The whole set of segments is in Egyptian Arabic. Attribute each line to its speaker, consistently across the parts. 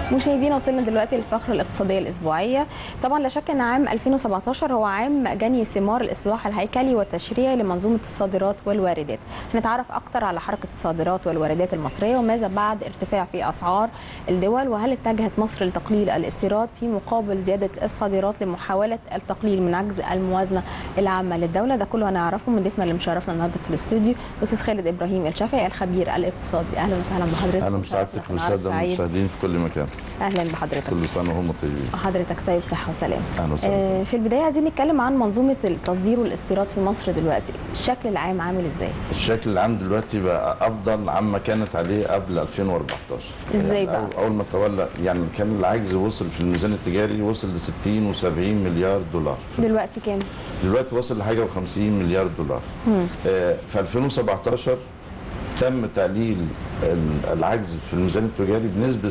Speaker 1: مشاهدينا وصلنا دلوقتي للفقره الاقتصاديه الاسبوعيه طبعا لا شك ان عام 2017 هو عام جني ثمار الاصلاح الهيكلي والتشريعي لمنظومه الصادرات والواردات هنتعرف اكتر على حركه الصادرات والواردات المصريه وماذا بعد ارتفاع في اسعار الدول وهل اتجهت مصر لتقليل الاستيراد في مقابل زياده الصادرات لمحاوله التقليل من عجز الموازنه العامه للدوله ده كله هنعرفه من ضيفنا اللي مشرفنا النهارده في الاستوديو استاذ خالد ابراهيم الشافعي الخبير الاقتصادي اهلا وسهلا بحضرتك
Speaker 2: اهلا بسعادتك والساده المشاهدين في كل مكان
Speaker 1: اهلا بحضرتك
Speaker 2: كل سنه وهم طيبين
Speaker 1: حضرتك طيب صحه وسلامه
Speaker 2: اهلا وسهلا
Speaker 1: آه في البدايه عايزين نتكلم عن منظومه التصدير والاستيراد في مصر دلوقتي الشكل العام عامل ازاي
Speaker 2: الشكل العام دلوقتي بقى افضل عما كانت عليه قبل 2014
Speaker 1: ازاي
Speaker 2: يعني
Speaker 1: بقى؟
Speaker 2: أول- اول ما تولى يعني كان العجز وصل في الميزان التجاري وصل ل 60 و70 مليار دولار
Speaker 1: دلوقتي كام
Speaker 2: دلوقتي وصل لحاجه و50 مليار دولار آه، في 2017 تم تقليل ال- العجز في الميزان التجاري بنسبه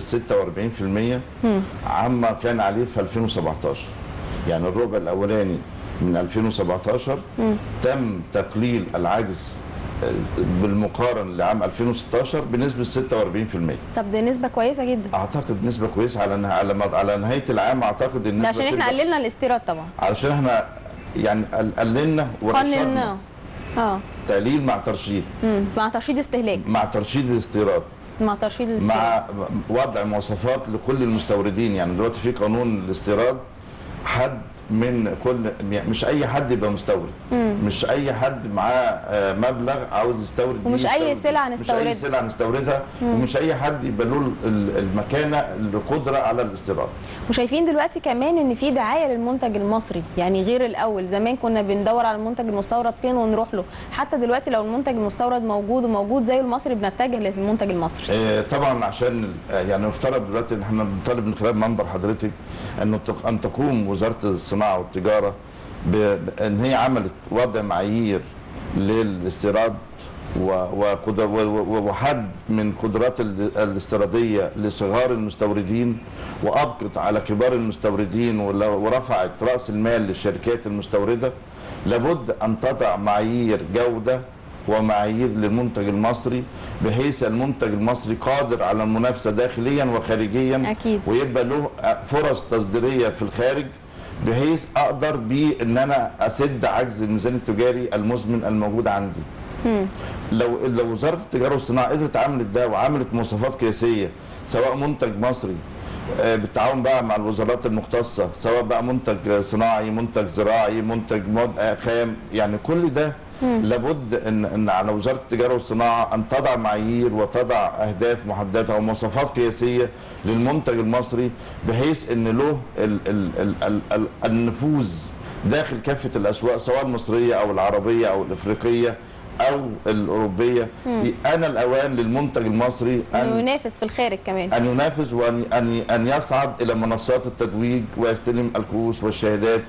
Speaker 2: 46% عما كان عليه في 2017 يعني الربع الاولاني من 2017 تم تقليل العجز آه، بالمقارنه لعام 2016 بنسبه 46%
Speaker 1: طب دي نسبه كويسه جدا
Speaker 2: اعتقد نسبه كويسه على نه- على مد- على نهايه العام اعتقد النسبه
Speaker 1: ده عشان احنا
Speaker 2: تبقى-
Speaker 1: قللنا الاستيراد طبعا
Speaker 2: علشان احنا يعني قل- قللنا ورشدنا
Speaker 1: قللنا اه
Speaker 2: تقليل مع ترشيد
Speaker 1: امم مع ترشيد استهلاك
Speaker 2: مع ترشيد الاستيراد
Speaker 1: مع ترشيد الاستيراد
Speaker 2: مع وضع مواصفات لكل المستوردين يعني دلوقتي في قانون الاستيراد حد من كل مش اي حد يبقى مستورد مش اي حد معاه آه، مبلغ عاوز يستورد بيه
Speaker 1: ومش أي
Speaker 2: يستورد
Speaker 1: سلعة
Speaker 2: بيه.
Speaker 1: نستوردها.
Speaker 2: مش اي سلعه نستوردها ومش اي حد يبقى له ال- المكانه القدره على الاستيراد
Speaker 1: وشايفين دلوقتي كمان ان في دعايه للمنتج المصري يعني غير الاول زمان كنا بندور على المنتج المستورد فين ونروح له حتى دلوقتي لو المنتج المستورد موجود وموجود زي المصري بنتجه للمنتج المصري
Speaker 2: آه، طبعا عشان آه، يعني نفترض دلوقتي ان احنا بنطالب من خلال منبر حضرتك ان تق- ان تقوم وزاره الصناعه والتجاره ب- بان هي عملت وضع معايير للاستيراد و- وقدر- و- و- وحد من قدرات ال- الاستيراديه لصغار المستوردين وابقت على كبار المستوردين ول- ورفعت راس المال للشركات المستورده لابد ان تضع معايير جوده ومعايير للمنتج المصري بحيث المنتج المصري قادر على المنافسه داخليا وخارجيا
Speaker 1: أكيد.
Speaker 2: ويبقى له فرص تصديريه في الخارج بحيث اقدر بيه ان انا اسد عجز الميزان التجاري المزمن الموجود عندي. لو لو وزاره التجاره والصناعه قدرت عملت ده وعملت مواصفات قياسيه سواء منتج مصري آه، بالتعاون بقى مع الوزارات المختصه سواء بقى منتج صناعي منتج زراعي منتج مد آه، خام يعني كل ده لابد ان ان على وزاره التجاره والصناعه ان تضع معايير وتضع اهداف محدده ومواصفات قياسيه للمنتج المصري بحيث ان له ال ال ال ال ال النفوذ داخل كافه الاسواق سواء المصريه او العربيه او الافريقيه او الاوروبيه انا الاوان للمنتج المصري
Speaker 1: انه
Speaker 2: ان
Speaker 1: ينافس في الخارج كمان
Speaker 2: ان ينافس وان ان ان يصعد الى منصات التتويج ويستلم الكؤوس والشهادات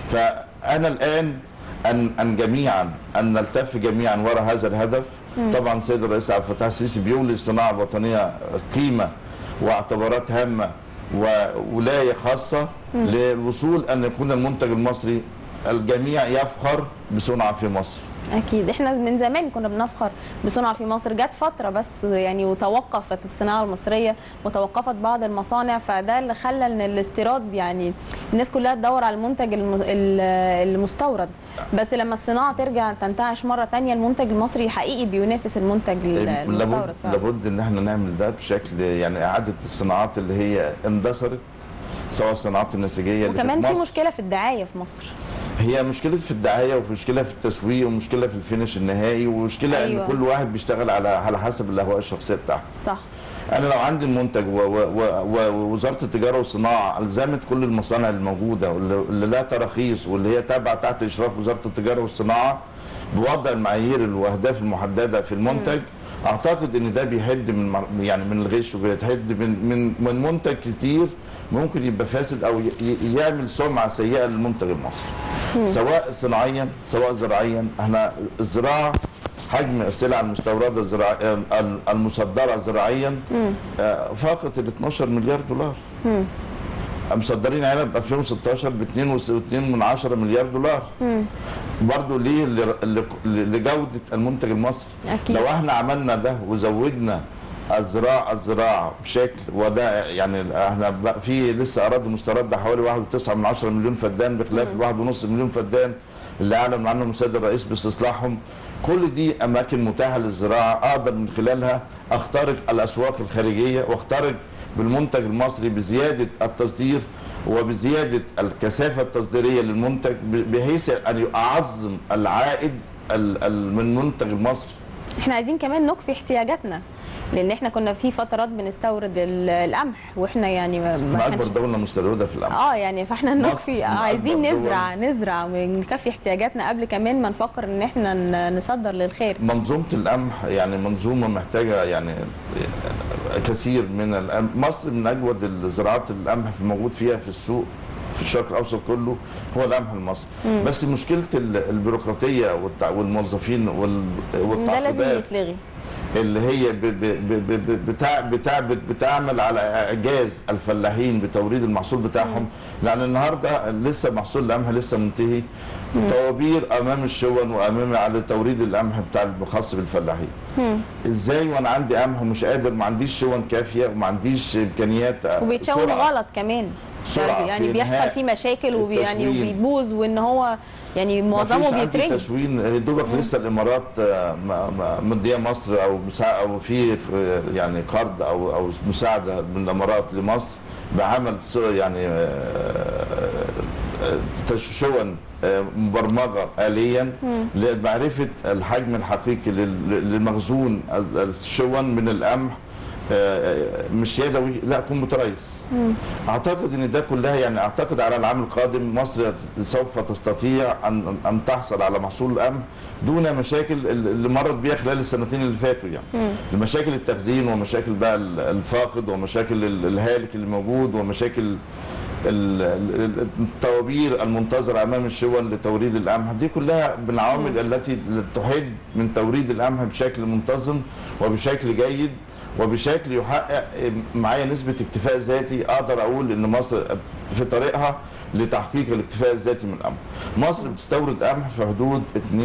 Speaker 2: فانا الان ان ان جميعا ان نلتف جميعا وراء هذا الهدف طبعا سيد الرئيس عبد الفتاح السيسي بيولي الصناعه الوطنيه قيمه واعتبارات هامه وولايه خاصه للوصول ان يكون المنتج المصري الجميع يفخر بصنع في مصر
Speaker 1: اكيد احنا من زمان كنا بنفخر بصنع في مصر جت فتره بس يعني وتوقفت الصناعه المصريه وتوقفت بعض المصانع فده اللي خلى ان الاستيراد يعني الناس كلها تدور على المنتج الم- ال- المستورد بس لما الصناعه ترجع تنتعش مره تانية المنتج المصري حقيقي بينافس المنتج ال- المستورد
Speaker 2: لابد,
Speaker 1: فعلا.
Speaker 2: لابد ان احنا نعمل ده بشكل يعني اعاده الصناعات اللي هي اندثرت سواء الصناعات النسيجيه اللي
Speaker 1: وكمان
Speaker 2: كانت
Speaker 1: في
Speaker 2: مصر.
Speaker 1: مشكله في الدعايه في مصر
Speaker 2: هي مشكله في الدعايه ومشكله في التسويق ومشكله في الفينش النهائي ومشكله
Speaker 1: أيوة.
Speaker 2: ان كل واحد بيشتغل على على حسب الاهواء الشخصيه بتاعته
Speaker 1: صح
Speaker 2: انا لو عندي المنتج و- و- و- و- ووزاره التجاره والصناعه الزمت كل المصانع الموجوده واللي اللي لها تراخيص واللي هي تابعه تحت اشراف وزاره التجاره والصناعه بوضع المعايير والاهداف المحدده في المنتج اعتقد ان ده بيحد من مر- يعني من الغش وبيحد من من من منتج كتير ممكن يبقى فاسد او ي- ي- يعمل سمعه سيئه للمنتج المصري سواء صناعيا سواء زراعيا احنا الزراعه حجم السلع المستورده الزراعية المصدره زراعيا آه، فاقت ال 12 مليار دولار مصدرين عنب 2016 ب 2.2 مليار دولار برضه ليه ل- ل- لجوده المنتج المصري
Speaker 1: أكيد.
Speaker 2: لو احنا عملنا ده وزودنا الزراعه الزراعه بشكل وده يعني احنا بقى في لسه اراضي مسترده حوالي 1.9 من 10 مليون فدان بخلاف ال 1.5 مليون فدان اللي اعلن عنهم السيد الرئيس باستصلاحهم كل دي اماكن متاحه للزراعه اقدر من خلالها اخترق الاسواق الخارجيه واخترق بالمنتج المصري بزياده التصدير وبزياده الكثافه التصديريه للمنتج ب- بحيث ان اعظم العائد ال- ال- من المنتج المصري
Speaker 1: احنا عايزين كمان نكفي احتياجاتنا لان احنا كنا في فترات بنستورد ال- القمح واحنا يعني ما ما
Speaker 2: احنا اكبر
Speaker 1: كانش
Speaker 2: دوله مستورده في الامر
Speaker 1: اه يعني فاحنا
Speaker 2: مصر
Speaker 1: نكفي
Speaker 2: من
Speaker 1: عايزين
Speaker 2: أكبر
Speaker 1: نزرع نزرع ونكفي احتياجاتنا قبل كمان ما نفكر ان احنا ن- نصدر للخارج
Speaker 2: منظومه القمح يعني منظومه محتاجه يعني كثير من القمح مصر من اجود الزراعات القمح في موجود فيها في السوق في الشرق الاوسط كله هو القمح المصري بس مشكله ال- البيروقراطيه والتع- والموظفين وال-
Speaker 1: ده لازم
Speaker 2: والتعقيدات
Speaker 1: يتلغي
Speaker 2: اللي هي ب- ب- ب- ب- بتاع بتاع بتعمل على اعجاز الفلاحين بتوريد المحصول بتاعهم لان النهارده لسه محصول القمح لسه منتهي طوابير امام الشون وامام على توريد القمح بتاع الخاص بالفلاحين ازاي وانا عندي قمح ومش قادر ما عنديش شون كافيه وما عنديش امكانيات
Speaker 1: وبيتشون
Speaker 2: سرعة.
Speaker 1: غلط كمان
Speaker 2: سرعة
Speaker 1: يعني
Speaker 2: في
Speaker 1: بيحصل
Speaker 2: إنهاء
Speaker 1: فيه مشاكل ويعني
Speaker 2: التشوين.
Speaker 1: وبيبوظ وان هو يعني
Speaker 2: ما
Speaker 1: معظمه
Speaker 2: فيش عندي
Speaker 1: بيترمي
Speaker 2: تشوين يا دوبك لسه الامارات آه، ما- ما- مديه مصر او مسا- او في آه، يعني قرض او او مساعده من الامارات لمصر بعمل س- يعني آه، آه، تشون آه، مبرمجه اليا لمعرفه الحجم الحقيقي لل- للمخزون الشون من القمح آه، مش يدوي لا كمبيوترايز اعتقد ان ده كلها يعني اعتقد على العام القادم مصر سوف تستطيع ان ان تحصل على محصول القمح دون مشاكل اللي مرت بيها خلال السنتين اللي فاتوا يعني مشاكل التخزين ومشاكل بقى ال- الفاقد ومشاكل ال- الهالك اللي موجود ومشاكل ال- ال- الطوابير المنتظره امام الشون لتوريد القمح دي كلها من العوامل التي تحد من توريد القمح بشكل منتظم وبشكل جيد وبشكل يحقق معايا نسبه اكتفاء ذاتي اقدر اقول ان مصر في طريقها لتحقيق الاكتفاء الذاتي من القمح. مصر بتستورد قمح في حدود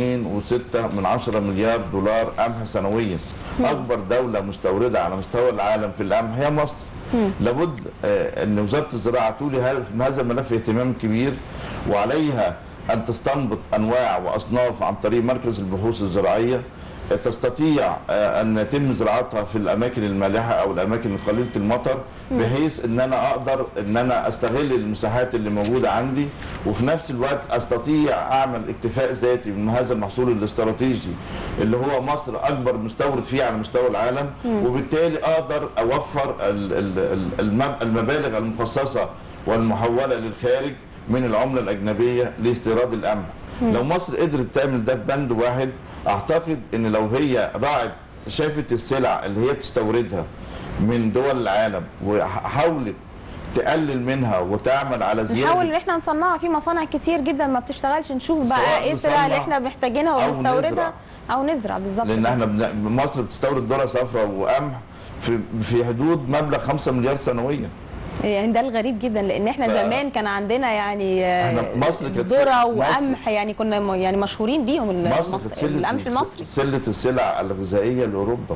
Speaker 2: 2.6 من 10 مليار دولار قمح سنويا. اكبر دوله مستورده على مستوى العالم في القمح هي مصر. لابد آه، ان وزاره الزراعه تولي هذا- هذا الملف اهتمام كبير وعليها ان تستنبط انواع واصناف عن طريق مركز البحوث الزراعيه تستطيع آه، ان يتم زراعتها في الاماكن المالحه او الاماكن قليله المطر بحيث ان انا اقدر ان انا استغل المساحات اللي موجوده عندي وفي نفس الوقت استطيع اعمل اكتفاء ذاتي من هذا المحصول الاستراتيجي اللي هو مصر اكبر مستورد فيه على مستوى العالم وبالتالي اقدر اوفر ال- ال- ال- المب- المبالغ المخصصه والمحوله للخارج من العمله الاجنبيه لاستيراد القمح لو مصر قدرت تعمل ده ببند واحد اعتقد ان لو هي راعت شافت السلع اللي هي بتستوردها من دول العالم وحاولت تقلل منها وتعمل على
Speaker 1: نحاول
Speaker 2: زياده
Speaker 1: ان احنا نصنعها في مصانع كتير جدا ما بتشتغلش نشوف
Speaker 2: سواء
Speaker 1: بقى ايه السلع اللي
Speaker 2: نصنع
Speaker 1: احنا محتاجينها
Speaker 2: أو
Speaker 1: ونستوردها
Speaker 2: نزرع.
Speaker 1: او نزرع بالظبط
Speaker 2: لان احنا بن- مصر بتستورد ذره صفراء وقمح في في حدود مبلغ 5 مليار سنويا
Speaker 1: يعني ده الغريب جدا لان احنا
Speaker 2: ف-
Speaker 1: زمان كان عندنا يعني آه،
Speaker 2: إحنا مصر كانت
Speaker 1: ذره
Speaker 2: مصر-
Speaker 1: وقمح يعني كنا م- يعني مشهورين بيهم ال-
Speaker 2: مصر كانت
Speaker 1: المصر-
Speaker 2: سلة
Speaker 1: القمح المصري
Speaker 2: سلة السلع الغذائية لأوروبا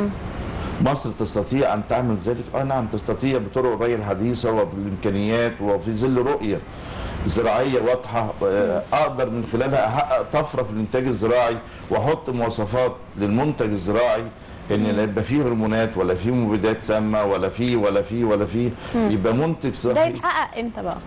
Speaker 2: مصر تستطيع أن تعمل ذلك آه نعم تستطيع بطرق الري الحديثة وبالإمكانيات وفي ظل رؤية زراعية واضحة آه، أقدر من خلالها أحقق طفرة في الإنتاج الزراعي وأحط مواصفات للمنتج الزراعي ان لا يبقى فيه هرمونات ولا فيه مبيدات سامه ولا فيه ولا فيه ولا فيه يبقى منتج
Speaker 1: ده
Speaker 2: صحي
Speaker 1: يتحقق امتى بقى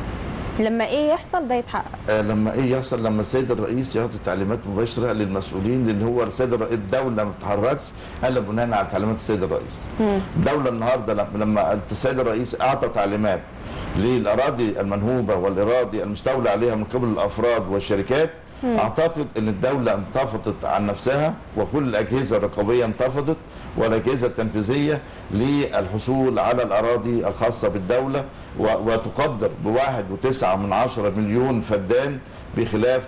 Speaker 1: لما ايه يحصل ده يتحقق
Speaker 2: آه، لما ايه يحصل لما السيد الرئيس يعطي تعليمات مباشره للمسؤولين لان هو السيد الرئيس الدوله ما تتحركش الا بناء على تعليمات السيد الرئيس. الدوله النهارده لما- لما السيد الرئيس اعطى تعليمات للاراضي المنهوبه والاراضي المستولى عليها من قبل الافراد والشركات اعتقد ان الدوله انتفضت عن نفسها وكل الاجهزه الرقابيه انتفضت والاجهزه التنفيذيه للحصول على الاراضي الخاصه بالدوله و- وتقدر بواحد وتسعة من عشرة مليون فدان بخلاف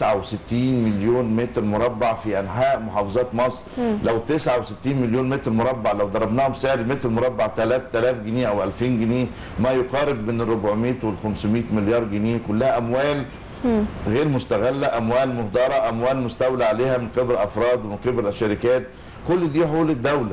Speaker 2: 69 مليون متر مربع في انحاء محافظات مصر لو 69 مليون متر مربع لو ضربناهم بسعر المتر مربع 3000 جنيه او 2000 جنيه ما يقارب بين ال 400 وال 500 مليار جنيه كلها اموال غير مستغله اموال مهدره اموال مستولى عليها من قبل افراد ومن قبل الشركات كل دي حقوق الدوله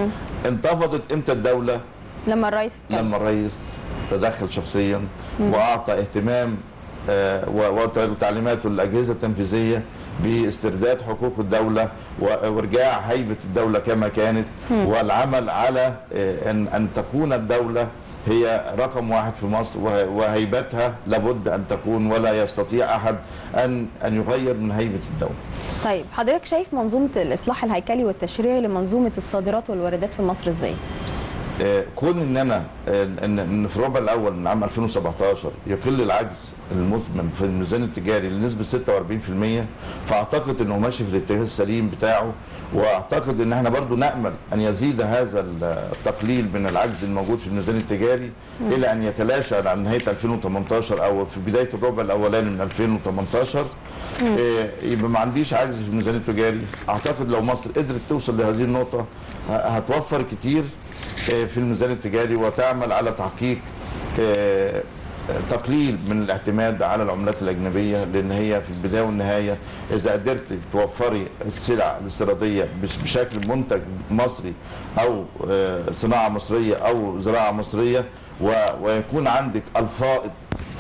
Speaker 2: انتفضت امتى الدوله
Speaker 1: لما الرئيس اتكلم
Speaker 2: لما الرئيس تدخل شخصيا واعطى اهتمام آه، و- وت- وتعليماته للاجهزه التنفيذيه باسترداد حقوق الدوله و- وارجاع هيبه الدوله كما كانت والعمل على آه، ان ان تكون الدوله هي رقم واحد في مصر وه- وهيبتها لابد ان تكون ولا يستطيع احد ان ان يغير من هيبه الدوله.
Speaker 1: طيب حضرتك شايف منظومه الاصلاح الهيكلي والتشريعي لمنظومه الصادرات والواردات في مصر ازاي؟
Speaker 2: آه، كون ان انا آه، ان ان في الربع الاول من عام 2017 يقل العجز المزمن في الميزان التجاري لنسبه 46% فاعتقد انه ماشي في الاتجاه السليم بتاعه واعتقد ان احنا برضو نامل ان يزيد هذا التقليل من العجز الموجود في الميزان التجاري الى ان يتلاشى عن نهايه 2018 او في بدايه الربع الاولاني من 2018 آه، يبقى ما عنديش عجز في الميزان التجاري اعتقد لو مصر قدرت توصل لهذه النقطه ه- هتوفر كتير آه، في الميزان التجاري وتعمل على تحقيق آه، تقليل من الاعتماد على العملات الاجنبيه لان هي في البدايه والنهايه اذا قدرت توفري السلع الاستيراديه بش- بشكل منتج مصري او آه، صناعه مصريه او زراعه مصريه و- ويكون عندك الفائض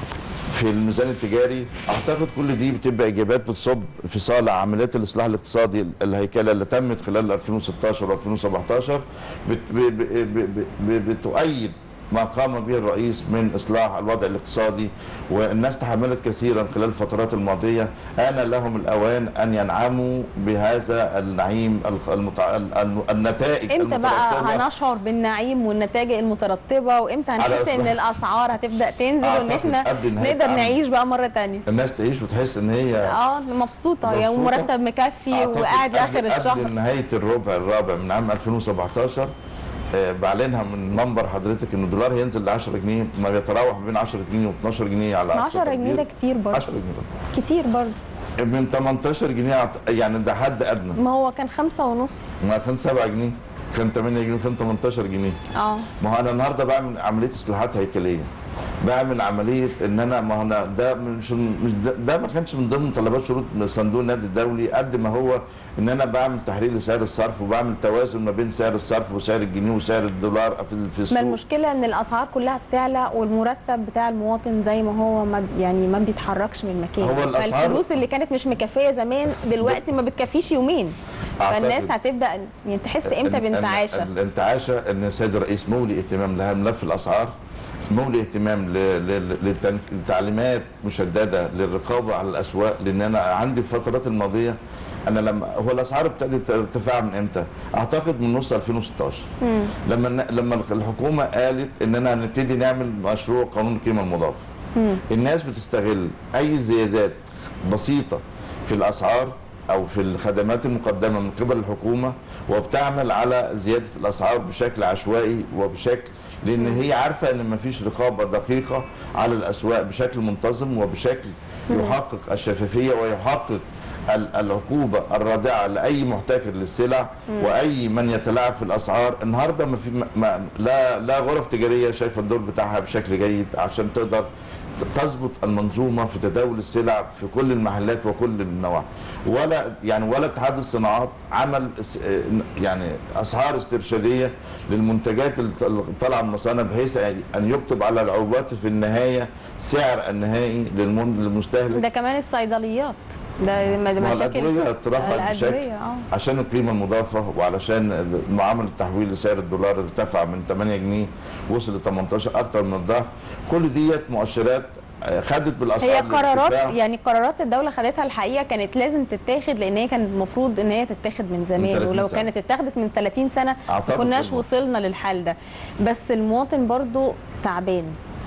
Speaker 2: في الميزان التجاري اعتقد كل دي بتبقى اجابات بتصب في صالح عمليات الاصلاح الاقتصادي الهيكله اللي تمت خلال 2016 و2017 بت ب ب ب ب بتؤيد ما قام به الرئيس من اصلاح الوضع الاقتصادي والناس تحملت كثيرا خلال الفترات الماضيه آن لهم الاوان ان ينعموا بهذا النعيم الخ- المتع... ال- النتائج
Speaker 1: امتى بقى
Speaker 2: المترتبة
Speaker 1: هنشعر بالنعيم والنتائج المترتبه وامتى
Speaker 2: على
Speaker 1: هنحس ان
Speaker 2: إصلاح.
Speaker 1: الاسعار هتبدا تنزل وان
Speaker 2: أعتقد
Speaker 1: احنا
Speaker 2: قبل نهاية
Speaker 1: نقدر
Speaker 2: عام.
Speaker 1: نعيش بقى مره تانية
Speaker 2: الناس تعيش وتحس ان هي
Speaker 1: اه مبسوطه يعني
Speaker 2: مبسوطة.
Speaker 1: مرتب مكفي
Speaker 2: أعتقد
Speaker 1: وقاعد لاخر
Speaker 2: قبل-
Speaker 1: الشهر
Speaker 2: قبل نهايه الربع الرابع من عام 2017 آه، بعلنها من منبر حضرتك ان الدولار هينزل ل 10 جنيه ما بيتراوح بين 10 جنيه و 12 جنيه على اقصى
Speaker 1: 10 جنيه ده
Speaker 2: تقدير.
Speaker 1: كتير برضه
Speaker 2: 10 جنيه
Speaker 1: كتير برضه
Speaker 2: من 18 جنيه أعت- يعني ده حد ادنى
Speaker 1: ما هو كان خمسة ونص
Speaker 2: ما كان 7 جنيه كان 8 جنيه كان 18 جنيه
Speaker 1: اه
Speaker 2: ما هو انا النهارده بعمل عمليه اصلاحات هيكليه بعمل عمليه ان انا ما هو انا ده مش مش ده, ده ما كانش من ضمن طلبات شروط صندوق النقد الدولي قد ما هو ان انا بعمل تحرير لسعر الصرف وبعمل توازن ما بين سعر الصرف وسعر الجنيه وسعر الدولار في في
Speaker 1: ما
Speaker 2: السوق
Speaker 1: المشكله ان الاسعار كلها بتعلى والمرتب بتاع المواطن زي ما هو ما ب- يعني ما بيتحركش من مكانه
Speaker 2: هو الأسعار-
Speaker 1: فالفلوس اللي كانت مش مكفيه زمان دلوقتي ما بتكفيش يومين
Speaker 2: أعتقد
Speaker 1: فالناس هتبدا يعني تحس امتى
Speaker 2: ال- ال-
Speaker 1: بانتعاشه
Speaker 2: الانتعاشه ان السيد الرئيس مولي اهتمام لها ملف الاسعار مولي اهتمام ل- ل- للتن- لتعليمات مشدده للرقابه على الاسواق لان انا عندي الفترات الماضيه انا لما هو الاسعار ابتدت ارتفاع من امتى؟ اعتقد من نص 2016 لما الن- لما الحكومه قالت اننا هنبتدي نعمل مشروع قانون القيمه المضافه الناس بتستغل اي زيادات بسيطه في الاسعار او في الخدمات المقدمه من قبل الحكومه وبتعمل على زياده الاسعار بشكل عشوائي وبشكل لان هي عارفه ان مفيش رقابه دقيقه على الاسواق بشكل منتظم وبشكل يحقق الشفافيه ويحقق ال- العقوبه الرادعه لاي محتكر للسلع واي من يتلاعب في الاسعار النهارده ما في ما لا لا غرف تجاريه شايفه الدور بتاعها بشكل جيد عشان تقدر تظبط المنظومه في تداول السلع في كل المحلات وكل النواحي ولا يعني ولا اتحاد الصناعات عمل اس- يعني اسعار استرشاديه للمنتجات اللي طالعه من المصانع بحيث ان يكتب على العبوات في النهايه سعر النهائي للمن- للمستهلك
Speaker 1: ده كمان الصيدليات ده م-
Speaker 2: ما
Speaker 1: مشاكل
Speaker 2: الأدوية اترفعت بشكل
Speaker 1: الأدوية، اه
Speaker 2: عشان القيمة المضافة وعلشان معاملة التحويل لسعر الدولار ارتفع من 8 جنيه وصل ل 18 أكتر من الضعف كل ديت مؤشرات آه، خدت بالأسعار
Speaker 1: هي قرارات
Speaker 2: للارتفاع.
Speaker 1: يعني قرارات الدوله خدتها الحقيقه كانت لازم تتاخد لان هي كان المفروض ان هي تتاخد من زمان
Speaker 2: 30
Speaker 1: ولو
Speaker 2: سنة.
Speaker 1: كانت اتاخدت من 30 سنه ما
Speaker 2: أعتقد
Speaker 1: كناش
Speaker 2: كده.
Speaker 1: وصلنا للحال ده بس المواطن برضو تعبان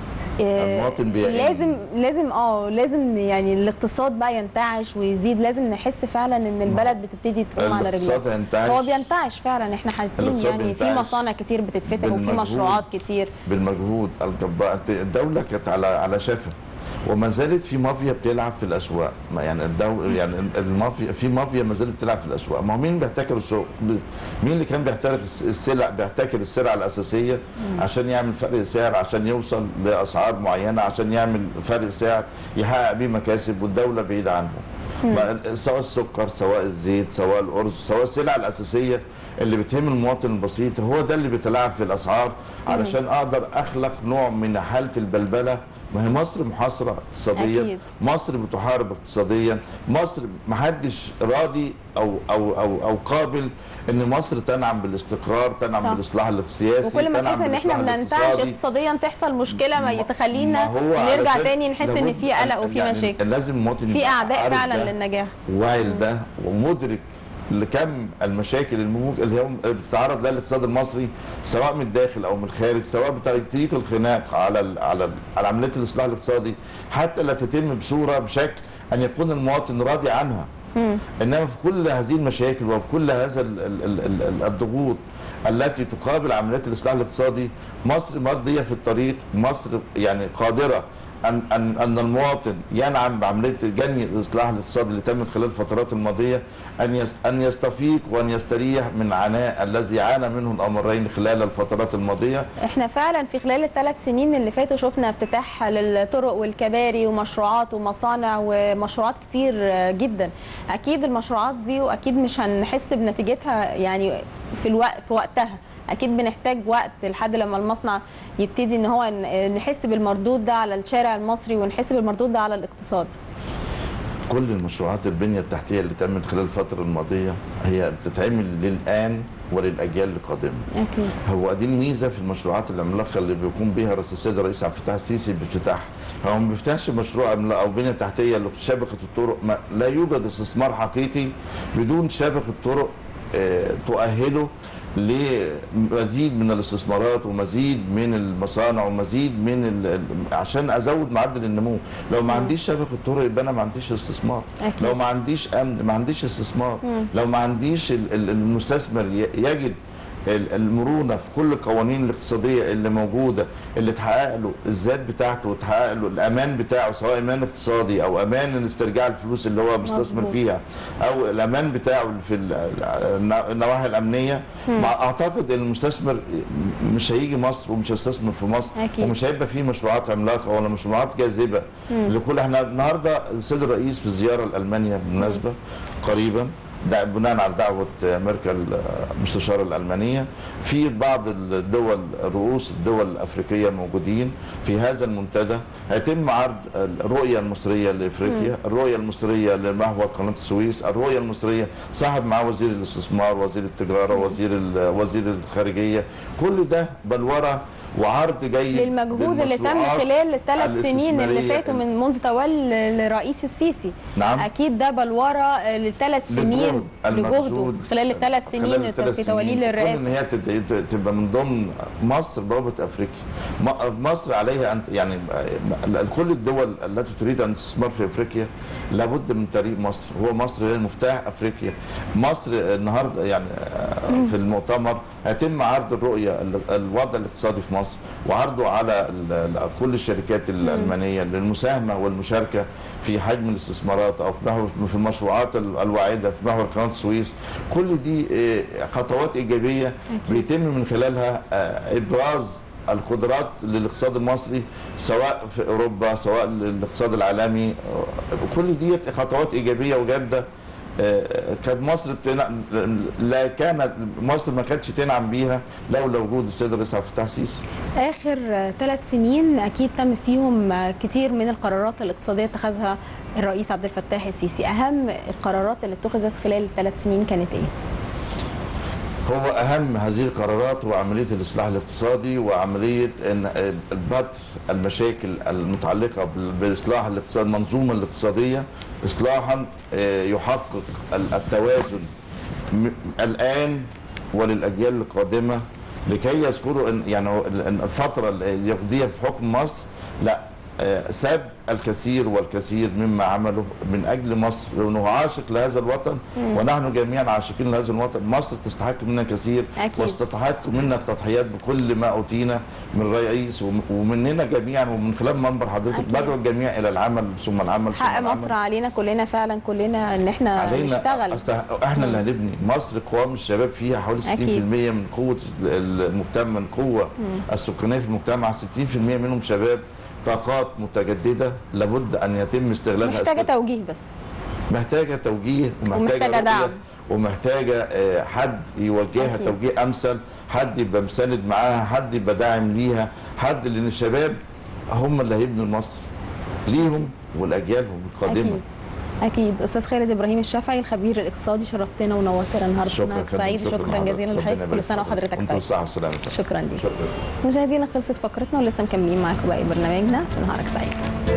Speaker 1: آه،
Speaker 2: المواطن بيعاني.
Speaker 1: لازم لازم اه لازم يعني الاقتصاد بقى ينتعش ويزيد لازم نحس فعلا ان البلد بتبتدي تقوم على رجلها
Speaker 2: الاقتصاد هينتعش.
Speaker 1: هو بينتعش فعلا احنا حاسين
Speaker 2: الاقتصاد
Speaker 1: يعني في
Speaker 2: بينتعش
Speaker 1: مصانع كتير بتتفتح وفي
Speaker 2: بالمجهود.
Speaker 1: مشروعات كتير
Speaker 2: بالمجهود الجبار الدولة كانت على على شفا وما زالت في مافيا بتلعب في الاسواق ما يعني الدول يعني المافيا في مافيا ما زالت بتلعب في الاسواق ما هو مين بيحتكر السوق ب- مين اللي كان بيحتكر الس- السلع بيحتكر السلع الاساسيه عشان يعمل فرق سعر عشان يوصل لاسعار معينه عشان يعمل فرق سعر يحقق بيه مكاسب والدوله بعيده عنه بقى سواء السكر سواء الزيت سواء الارز سواء السلع الاساسيه اللي بتهم المواطن البسيط هو ده اللي بيتلاعب في الاسعار علشان اقدر اخلق نوع من حاله البلبله ما هي مصر محاصره اقتصاديا
Speaker 1: أكيد.
Speaker 2: مصر بتحارب اقتصاديا مصر محدش راضي او او او او قابل ان مصر تنعم بالاستقرار تنعم
Speaker 1: صح.
Speaker 2: بالاصلاح السياسي
Speaker 1: وكل ما
Speaker 2: تنعم
Speaker 1: تحس ان احنا
Speaker 2: بالإصلاح
Speaker 1: بننتعش
Speaker 2: الاقتصادي.
Speaker 1: اقتصاديا تحصل مشكله ما
Speaker 2: ما
Speaker 1: تخلينا
Speaker 2: هو
Speaker 1: نرجع
Speaker 2: علشان
Speaker 1: تاني نحس ان
Speaker 2: لابد
Speaker 1: في قلق وفي
Speaker 2: يعني
Speaker 1: مشاكل
Speaker 2: لازم المواطن
Speaker 1: في
Speaker 2: يبقى
Speaker 1: اعداء
Speaker 2: عارف
Speaker 1: فعلا
Speaker 2: ده
Speaker 1: للنجاح
Speaker 2: واعي لده ومدرك لكم المشاكل الممكن اللي هم بتتعرض لها الاقتصاد المصري سواء من الداخل او من الخارج سواء بتطريق الخناق على ال على ال على عمليه الاصلاح الاقتصادي حتى لا تتم بصوره بشكل ان يكون المواطن راضي عنها انما في كل هذه المشاكل وفي كل هذا ال- ال- ال- ال- ال- الضغوط التي تقابل عمليات الاصلاح الاقتصادي مصر مرضيه في الطريق مصر يعني قادره ان ان ان المواطن ينعم بعمليه جني الاصلاح الاقتصادي اللي تمت خلال الفترات الماضيه ان يست ان يستفيق وان يستريح من عناء الذي عانى منه الامرين خلال الفترات الماضيه
Speaker 1: احنا فعلا في خلال الثلاث سنين اللي فاتوا شفنا افتتاح للطرق والكباري ومشروعات ومصانع ومشروعات كتير جدا اكيد المشروعات دي واكيد مش هنحس بنتيجتها يعني في الوقت في وقتها اكيد بنحتاج وقت لحد لما المصنع يبتدي ان هو ن- نحس بالمردود ده على الشارع المصري ونحس بالمردود ده على الاقتصاد
Speaker 2: كل المشروعات البنيه التحتيه اللي تمت خلال الفتره الماضيه هي بتتعمل للان وللاجيال القادمه
Speaker 1: اكيد
Speaker 2: هو دي الميزه في المشروعات العملاقه اللي بيقوم بها رئيس السيد الرئيس عبد الفتاح السيسي بافتتاحها هو ما بيفتحش مشروع عملاق او بنيه تحتيه لشبكه الطرق ما لا يوجد استثمار حقيقي بدون شبكه طرق آه، تؤهله لمزيد من الاستثمارات ومزيد من المصانع ومزيد من ال- ال- عشان ازود معدل النمو لو ما عنديش شبكه طرق يبقى انا ما عنديش استثمار
Speaker 1: أكيد.
Speaker 2: لو ما عنديش امن ما عنديش استثمار لو ما عنديش ال- ال- المستثمر ي- يجد ال- المرونه في كل القوانين الاقتصاديه اللي موجوده اللي تحقق له الذات بتاعته وتحقق له الامان بتاعه سواء امان اقتصادي او امان استرجاع الفلوس اللي هو مستثمر
Speaker 1: مظبوط.
Speaker 2: فيها او الامان بتاعه في ال- النا- النواحي الامنيه مع- اعتقد ان المستثمر مش هيجي مصر ومش هيستثمر في مصر
Speaker 1: أكيد.
Speaker 2: ومش هيبقى فيه مشروعات عملاقه ولا مشروعات جاذبه لكل احنا النهارده السيد الرئيس في الزياره لالمانيا بالمناسبه قريبا ده بناء على دعوه ميركل المستشاره الالمانيه في بعض الدول رؤوس الدول الافريقيه موجودين في هذا المنتدى هيتم عرض الرؤيه المصريه لافريقيا الرؤيه المصريه لمحور قناه السويس الرؤيه المصريه صاحب معاه وزير الاستثمار وزير التجاره وزير ال- وزير الخارجيه كل ده بلوره وعرض جيد
Speaker 1: للمجهود اللي تم
Speaker 2: للمشروعات
Speaker 1: خلال الثلاث سنين اللي
Speaker 2: الاستثمارية
Speaker 1: فاتوا من منذ تولي الرئيس السيسي
Speaker 2: نعم.
Speaker 1: اكيد ده بلوره للثلاث سنين
Speaker 2: للجهد
Speaker 1: لجهده
Speaker 2: المبذول
Speaker 1: خلال الثلاث
Speaker 2: خلال
Speaker 1: سنين
Speaker 2: الثلاث
Speaker 1: في توليه
Speaker 2: سنين. كون ان
Speaker 1: للرئاسه
Speaker 2: هي تت- ت- تبقى من ضمن مصر بوابه افريقيا م- مصر عليها ان يعني م- كل الدول التي تريد ان تستثمر في افريقيا لابد من طريق مصر هو مصر هي مفتاح افريقيا مصر النهارده يعني آه، في المؤتمر هيتم عرض الرؤيه ال- الوضع الاقتصادي في مصر وعرضه على ال- ال- كل الشركات الالمانيه للمساهمه والمشاركه في حجم الاستثمارات او في محور في المشروعات ال- الواعده في محور قناه السويس كل دي آه، خطوات ايجابيه بيتم من خلالها آه، ابراز القدرات للاقتصاد المصري سواء في اوروبا سواء للاقتصاد العالمي آه، كل دي خطوات ايجابيه وجاده آه، كانت مصر بتنع... لا كانت مصر ما كانتش تنعم بيها لولا وجود السيد الرئيس عبد الفتاح السيسي
Speaker 1: اخر ثلاث سنين اكيد تم فيهم آه، كتير من القرارات الاقتصاديه اتخذها الرئيس عبد الفتاح السيسي اهم القرارات اللي اتخذت خلال الثلاث سنين كانت ايه
Speaker 2: هو اهم هذه القرارات هو عمليه الاصلاح الاقتصادي وعمليه ان البتر المشاكل المتعلقه بال- باصلاح الاقتصاد المنظومه الاقتصاديه اصلاحا آه، يحقق ال- التوازن م- الان وللاجيال القادمه لكي يذكروا ان يعني هو ال- إن الفتره اللي يقضيها في حكم مصر لا آه، ساب الكثير والكثير مما عمله من اجل مصر لانه عاشق لهذا الوطن ونحن جميعا عاشقين لهذا الوطن مصر تستحق منا كثير
Speaker 1: أكيد.
Speaker 2: وتستحق منا التضحيات بكل ما اوتينا من رئيس وم- ومننا جميعا ومن خلال منبر حضرتك
Speaker 1: أكيد.
Speaker 2: بدعو الجميع الى العمل ثم العمل ثم
Speaker 1: حق
Speaker 2: العمل
Speaker 1: مصر علينا كلنا فعلا كلنا ان احنا
Speaker 2: علينا
Speaker 1: نشتغل
Speaker 2: أصل احنا اللي هنبني مصر قوام الشباب فيها حوالي 60%
Speaker 1: أكيد.
Speaker 2: من قوه المجتمع من قوه السكانيه في المجتمع 60% منهم شباب طاقات متجدده لابد ان يتم استغلالها
Speaker 1: محتاجه توجيه بس
Speaker 2: محتاجه توجيه ومحتاجه
Speaker 1: ومحتاجة
Speaker 2: رؤية
Speaker 1: دعم.
Speaker 2: ومحتاجه آه، حد يوجهها
Speaker 1: أكيد.
Speaker 2: توجيه امثل حد يبقى مساند معاها حد يبقى داعم ليها حد لان الشباب هم اللي هيبنوا مصر ليهم ولاجيالهم القادمه
Speaker 1: اكيد اكيد استاذ خالد ابراهيم الشافعي الخبير الاقتصادي شرفتنا ونورتنا النهارده
Speaker 2: شكرا
Speaker 1: كنا
Speaker 2: يا فندم،
Speaker 1: سعيد شكرا
Speaker 2: لحضرتك.
Speaker 1: جزيلا
Speaker 2: ربنا
Speaker 1: لحضرتك
Speaker 2: يبارك
Speaker 1: كل سنه
Speaker 2: فيك.
Speaker 1: وحضرتك
Speaker 2: وانتم
Speaker 1: طيب
Speaker 2: بالصحه والسلامه
Speaker 1: شكرا ليك
Speaker 2: شكرا
Speaker 1: مشاهدينا خلصت فقرتنا ولسه مكملين معاكم باقي برنامجنا في نهارك سعيد